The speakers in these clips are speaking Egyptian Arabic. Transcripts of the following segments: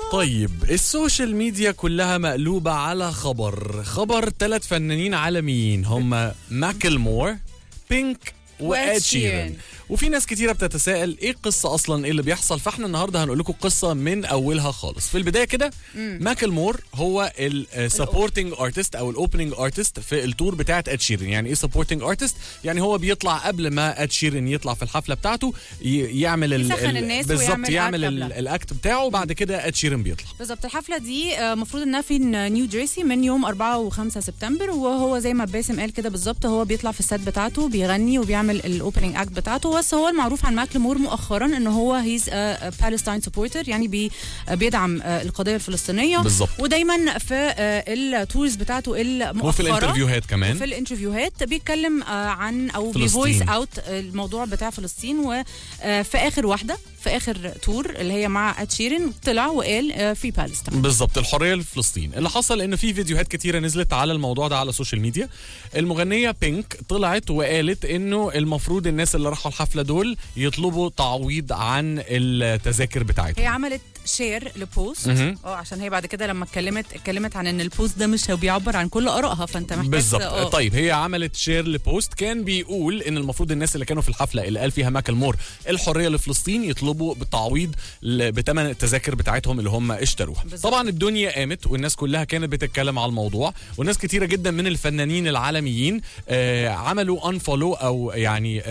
طيب السوشيال ميديا كلها مقلوبة على خبر خبر ثلاث فنانين عالميين هم ماكلمور بينك واد وإد شيران شيران. وفي ناس كتيرة بتتساءل ايه القصة اصلا ايه اللي بيحصل فاحنا النهاردة هنقول لكم القصة من اولها خالص في البداية كده ماكلمور هو السبورتنج ارتست او الاوبننج ارتست في التور بتاعت اد شيران يعني ايه سبورتنج ارتست يعني هو بيطلع قبل ما اد شيران يطلع في الحفلة بتاعته ي- يعمل ال- يسخن ال- الناس بالظبط ويعمل يعمل act ال- قبلها. الاكت بتاعه وبعد كده اد شيران بيطلع بالظبط الحفله دي المفروض انها في نيو جيرسي من يوم 4 و5 سبتمبر وهو زي ما باسم قال كده بالظبط هو بيطلع في السات بتاعته بيغني وبيعمل الاوبننج اكت بتاعته بس هو المعروف عن ماكلمور مؤخرا ان هو هيز بالستاين سبورتر يعني بي آه، بيدعم آه، القضيه الفلسطينيه بالظبط. ودايما في آه، التورز بتاعته المؤخره وفي الانترفيوهات كمان وفي الانترفيوهات بيتكلم آه، عن او فلسطين. بيفويس اوت الموضوع بتاع فلسطين وفي اخر واحده في اخر تور اللي هي مع اد شيرين طلع وقال في بالستاين بالظبط الحريه لفلسطين اللي حصل ان في فيديوهات كتيره نزلت على الموضوع ده على السوشيال ميديا المغنيه بينك طلعت وقالت انه المفروض الناس اللي راحوا الحفله دول يطلبوا تعويض عن التذاكر بتاعتهم هي عملت شير لبوست مهم. اه عشان هي بعد كده لما اتكلمت اتكلمت عن ان البوست ده مش هو بيعبر عن كل ارائها فانت محتاج بالظبط اه. طيب هي عملت شير لبوست كان بيقول ان المفروض الناس اللي كانوا في الحفله اللي قال فيها ماكل مور الحريه لفلسطين يطلبوا بالتعويض ل- بثمن التذاكر بتاعتهم اللي هم اشتروها بالظبط. طبعا الدنيا قامت والناس كلها كانت بتتكلم على الموضوع وناس كتيره جدا من الفنانين العالميين آه عملوا انفولو او يعني آه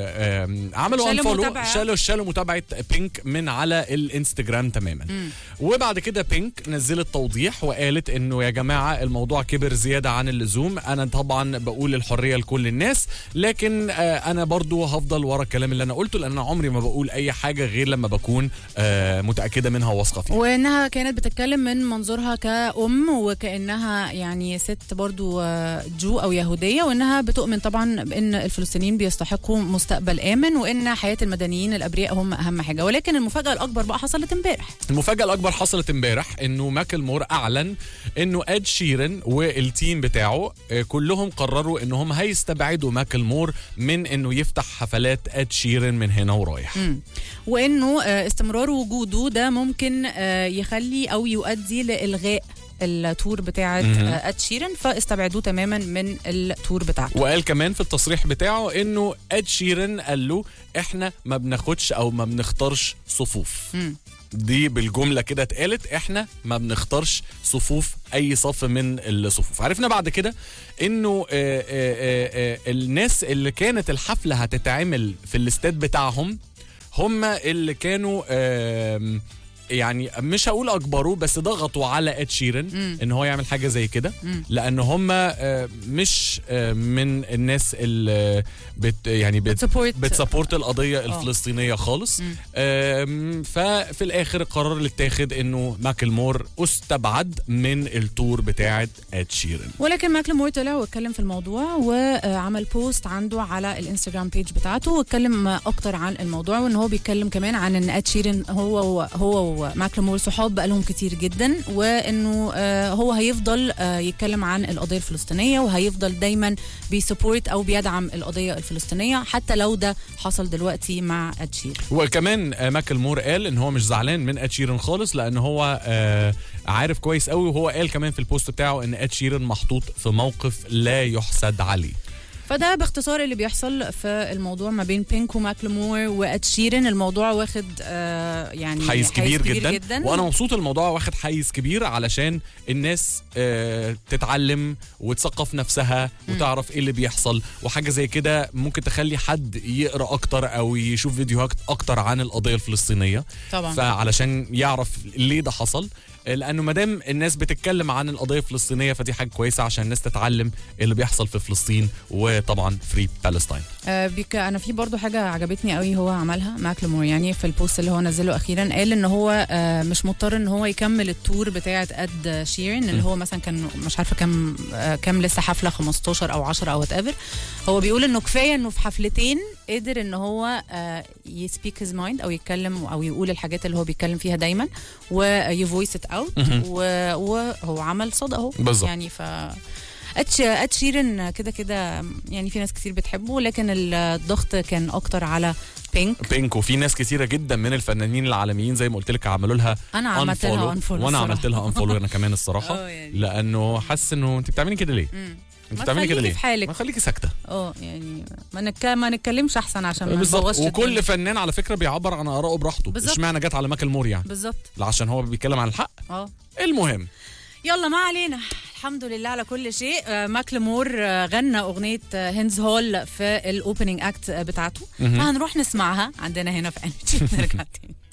آه عملوا شالوا انفولو متابعة. شالوا شالوا متابعه بينك من على الانستجرام تماما وبعد كده بينك نزلت توضيح وقالت انه يا جماعه الموضوع كبر زياده عن اللزوم انا طبعا بقول الحريه لكل الناس لكن آه انا برضو هفضل ورا الكلام اللي انا قلته لان انا عمري ما بقول اي حاجه غير لما بكون آه متاكده منها وواثقه فيها وانها كانت بتتكلم من منظورها كأم وكأنها يعني ست برضو آه، جو او يهودية وانها بتؤمن طبعا بان الفلسطينيين بيستحقوا مستقبل امن وان حياة المدنيين الابرياء هم اهم حاجة ولكن المفاجأة الاكبر بقى حصلت امبارح المفاجأة الأكبر حصلت امبارح إنه ماكل مور أعلن إنه إد شيرن والتيم بتاعه آه، كلهم قرروا إنهم هيستبعدوا ماكل مور من إنه يفتح حفلات إد شيرن من هنا ورايح مم. وانه آه، استمرار وجوده ده ممكن آه، يخلي او يؤدي لالغاء التور بتاعه مهم. آه، اد شيرن فاستبعدوه تماما من التور بتاعته وقال كمان في التصريح بتاعه إنه إد شيرن قال له إحنا ما بناخدش أو ما بنختارش صفوف مم. دي بالجمله كده اتقالت احنا ما بنختارش صفوف اي صف من الصفوف عرفنا بعد كده انه آه، آه، آه، آه، الناس اللي كانت الحفله هتتعمل في الاستاد بتاعهم هم اللي كانوا آم، يعني مش هقول اجبروه بس ضغطوا على اد شيرن مم. ان هو يعمل حاجه زي كده مم. لان هم آه، مش آه، من الناس اللي بت يعني بت بتسبورت بتسبورت القضيه الفلسطينيه خالص مم. آم، ففي الاخر القرار اللي اتاخد انه ماكل مور استبعد من التور بتاعه اد شيرن ولكن ماكلمور طلع واتكلم في الموضوع وعمل بوست عنده على الانستجرام بيج بتاعته واتكلم اكتر عن الموضوع وان هو بيتكلم كمان عن ان اد شيرين هو هو وماكلمور صحاب بقالهم كتير جدا وانه آه، هو هيفضل آه، يتكلم عن القضيه الفلسطينيه وهيفضل دايما بيسبورت او بيدعم القضيه الفلسطينيه حتى لو ده حصل دلوقتي مع اد شيرين وكمان آه، ماكل مور قال ان هو مش زعلان من اد شيرن خالص لان هو آه، عارف كويس قوي وهو قال كمان في البوست بتاعه ان اد شيرن محطوط في موقف لا يحسد عليه فده باختصار اللي بيحصل في الموضوع ما بين بينك وماكلمور واد شيرين الموضوع واخد آه يعني حيز كبير, جدا, جدا وانا مبسوط الموضوع واخد حيز كبير علشان الناس آه تتعلم وتثقف نفسها وتعرف ايه اللي بيحصل وحاجه زي كده ممكن تخلي حد يقرا اكتر او يشوف فيديوهات اكتر عن القضيه الفلسطينيه طبعا فعلشان يعرف ليه ده حصل لانه ما دام الناس بتتكلم عن القضيه الفلسطينيه فدي حاجه كويسه عشان الناس تتعلم اللي بيحصل في فلسطين وطبعا فري بالستاين آه بيك انا في برضو حاجه عجبتني قوي هو عملها ماكلمور يعني في البوست اللي هو نزله اخيرا قال ان هو آه مش مضطر ان هو يكمل التور بتاعه اد شيرين اللي هو مثلا كان مش عارفه كام آه كام لسه حفله 15 او 10 او وات ايفر هو بيقول انه كفايه انه في حفلتين قدر ان هو آه يسبيك هيز مايند او يتكلم او يقول الحاجات اللي هو بيتكلم فيها دايما ويفويس ات اوت مهم. وهو عمل صدى اهو بالظبط. يعني ف اتش اد شيرن كده كده يعني في ناس كتير بتحبه لكن الضغط كان اكتر على بينك بينك وفي ناس كثيره جدا من الفنانين العالميين زي ما قلت لك عملوا لها انا عملت لها unfollow. unfollow وانا الصراحة. عملت لها انفولو انا كمان الصراحه اه يعني. لانه حاسس انه انت بتعملي كده ليه؟ مم. انت ما بتعملي كده تخليكي ليه؟ في حالك. ما خليكي ساكته اه يعني ما, نك... ما نتكلمش احسن عشان ما بالظبط نبوظش وكل الدنيا. فنان على فكره بيعبر عن ارائه براحته بالظبط. اشمعنى جت على ماكل مور يعني بالظبط لا عشان هو بيتكلم عن الحق اه المهم يلا ما علينا الحمد لله على كل شيء آه، ماكلمور آه، غنى اغنيه آه، هينز هول في الاوبننج اكت بتاعته مهم. فهنروح نسمعها عندنا هنا في انرجي نرجع تاني